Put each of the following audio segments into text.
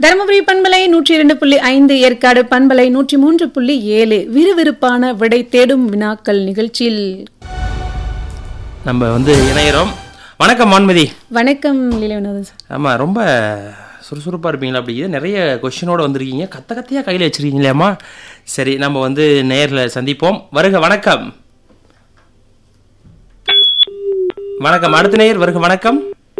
தருமபுரி பண்பலை நூற்றி இரண்டு புள்ளி ஐந்து ஏற்காடு பண்பலை நூற்றி மூன்று புள்ளி ஏழு விறுவிறுப்பான விடை தேடும் வினாக்கள் நிகழ்ச்சியில் நம்ம வந்து இணையிறோம் வணக்கம் வான்மதி வணக்கம் லீலவினோதன் சார் ஆமாம் ரொம்ப சுறுசுறுப்பாக இருப்பீங்களா அப்படி நிறைய கொஷினோட வந்திருக்கீங்க கத்த கத்தையாக கையில் வச்சிருக்கீங்களேம்மா சரி நம்ம வந்து நேரில் சந்திப்போம் வருக வணக்கம் வணக்கம் அடுத்த நேயர் வருக வணக்கம்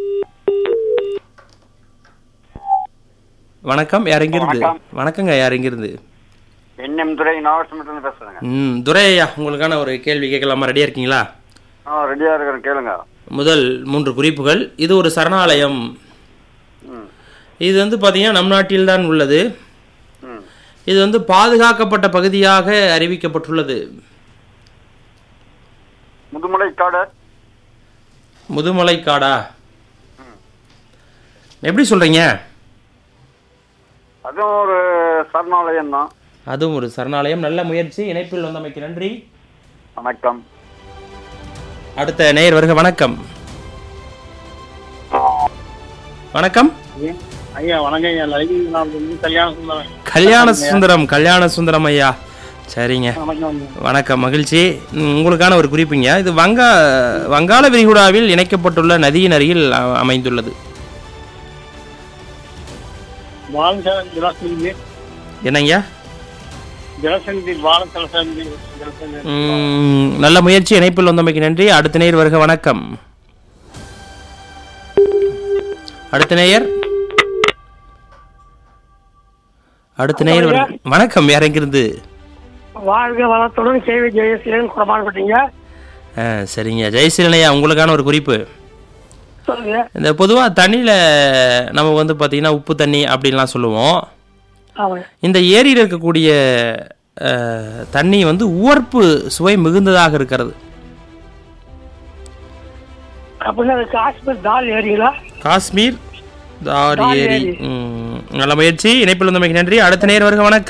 வணக்கம் யார் எங்கிருந்து வணக்கங்க யார் எங்கிருந்து என்எம் துறை நாகப்பட்டினத்துல பேசுறேங்க ம் துரை ஐயா உங்களுக்கான ஒரு கேள்வி கேட்கலாமா ரெடியாக இருக்கீங்களா ஆ ரெடியா இருக்கிறேன் கேளுங்க முதல் மூன்று குறிப்புகள் இது ஒரு சரணாலயம் ம் இது வந்து பார்த்தீங்கன்னா நம் நாட்டில்தான் உள்ளது ம் இது வந்து பாதுகாக்கப்பட்ட பகுதியாக அறிவிக்கப்பட்டுள்ளது முதுமலை காடு முதுமலை காடா எப்படி சொல்றீங்க அதுவும் ஒரு சரணாலயம் தான் அதுவும் ஒரு சரணாலயம் நல்ல முயற்சி இணைப்பில் வந்தமைக்கு நன்றி வணக்கம் அடுத்த நேயர் வருக வணக்கம் வணக்கம் ஐயா வணக்கம் ஐயா லைவ் நான் வந்து கல்யாணம் சொல்லுவேன் கல்யாண சுந்தரம் கல்யாண சுந்தரம் ஐயா சரிங்க வணக்கம் வணக்கம் மகிழ்ச்சி ம், உங்களுக்கான ஒரு குறிப்புங்க இது வங்கா வங்காள விரிகுடாவில் இணைக்கப்பட்டுள்ள நதியின் அருகில் அ- அமைந்துள்ளது பாலசந்தி ஜலசந்தி என்னங்க ஜலசந்தி பாலசலசந்தி ஜலசந்தி ம், நல்ல முயற்சி இணைப்பில் வந்தமைக்கு நன்றி அடுத்த நேயர் வருக வணக்கம் அடுத்த நேயர் அடுத்த நேயர் வருக வணக்கம் யார் எங்கிருந்து வாழ்க வளத்துடன் கேவி ஜெயசீலன் குடமானப்பட்டீங்க ஆ, சரிங்க ஜெயசீலனையா உங்களுக்கான ஒரு குறிப்பு சொல்லுங்க இந்த பொதுவாக தண்ணியில் நம்ம வந்து பார்த்தீங்கன்னா உப்பு தண்ணி அப்படின்லாம் சொல்லுவோம் ஆமாங்க இந்த ஏரியில் இருக்கக்கூடிய அஹ், தண்ணி வந்து உவர்ப்பு சுவை மிகுந்ததாக இருக்கிறது அப்படின்னா அது காஷ்மீர் தால் ஏரிங்களா காஷ்மீர் தார் தார் ஏரி ஏரி. ம், நல்ல முயற்சி இணைப்பில் வந்தமைக்கு நன்றி அடுத்த நேர் வருக வணக்கம்